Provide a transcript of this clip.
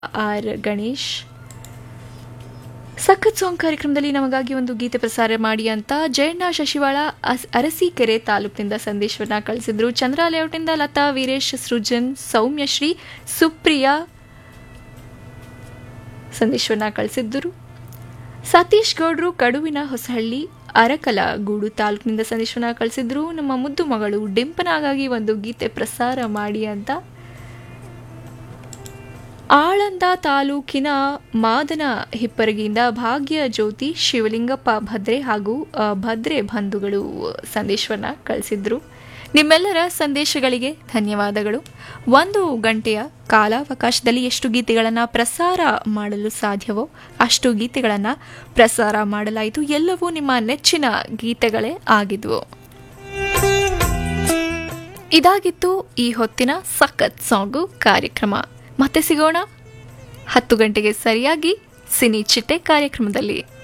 R Ganesh ಸಖತ್ song ಕಾರ್ಯಕ್ರಮದಲ್ಲಿ ನಮಗಾಗಿ ಒಂದು ಗೀತೆ ಪ್ರಸಾರ ಮಾಡಿ ಅಂತ ಜಯಣ್ಣ ಶಶಿವಾಳ ಅಸ್ ಅರಸೀಕೆರೆ ತಾಲೂಕಿನಿಂದ ಸಂದೇಶವನ್ನ ಕಳಿಸಿದ್ರು ಚಂದ್ರ ಲೇಔಟ್ನಿಂದ ಲತಾ ವೀರೇಶ್ ಸೃಜನ್ ಸೌಮ್ಯಶ್ರೀ ಸುಪ್ರಿಯಾ ಸಂದೇಶವನ್ನ ಕಳಿಸಿದ್ದರು ಸತೀಶ್ ಗೌಡ್ರು ಕಡುವಿನ ಹೊಸಹಳ್ಳಿ ಅರಕಲ ಗೂಡು ತಾಲೂಕಿನಿಂದ ಸಂದೇಶವನ್ನ ಕಳಿಸಿದ್ರು ನಮ್ಮ ಮುದ್ದು ಮಗಳು ಡಿಂಪನಾಗಾಗಿ ಒಂದು ಗೀತೆ ಪ್ರಸಾರ ಮಾಡಿ ಅಂತ ಆಳಂದ ತಾಲೂಕಿನ ಮಾದನ ಹಿಪ್ಪರಗಿಯಿಂದ ಭಾಗ್ಯ ಜ್ಯೋತಿ ಶಿವಲಿಂಗಪ್ಪ ಭದ್ರೆ ಹಾಗೂ ಆ, ಭದ್ರೆ ಬಂಧುಗಳು ಸಂದೇಶವನ್ನ ಕಳಿಸಿದ್ರು ನಿಮ್ಮೆಲ್ಲರ ಸಂದೇಶಗಳಿಗೆ ಧನ್ಯವಾದಗಳು ಒಂದು ಗಂಟೆಯ ಕಾಲಾವಕಾಶದಲ್ಲಿ ಎಷ್ಟು ಗೀತೆಗಳನ್ನು ಪ್ರಸಾರ ಮಾಡಲು ಸಾಧ್ಯವೋ ಅಷ್ಟು ಗೀತೆಗಳನ್ನು ಪ್ರಸಾರ ಮಾಡಲಾಯಿತು ಎಲ್ಲವೂ ನಿಮ್ಮ ನೆಚ್ಚಿನ ಗೀತೆಗಳೇ ಆಗಿದ್ವು ಇದಾಗಿತ್ತು ಈ ಹೊತ್ತಿನ ಸಖತ್ ಸಾಂಗು ಕಾರ್ಯಕ್ರಮ ಮತ್ತೆ ಸಿಗೋಣ ಹತ್ತು ಗಂಟೆಗೆ ಸರಿಯಾಗಿ ಸಿನಿ ಚಿಟ್ಟೆ ಕಾರ್ಯಕ್ರಮದಲ್ಲಿ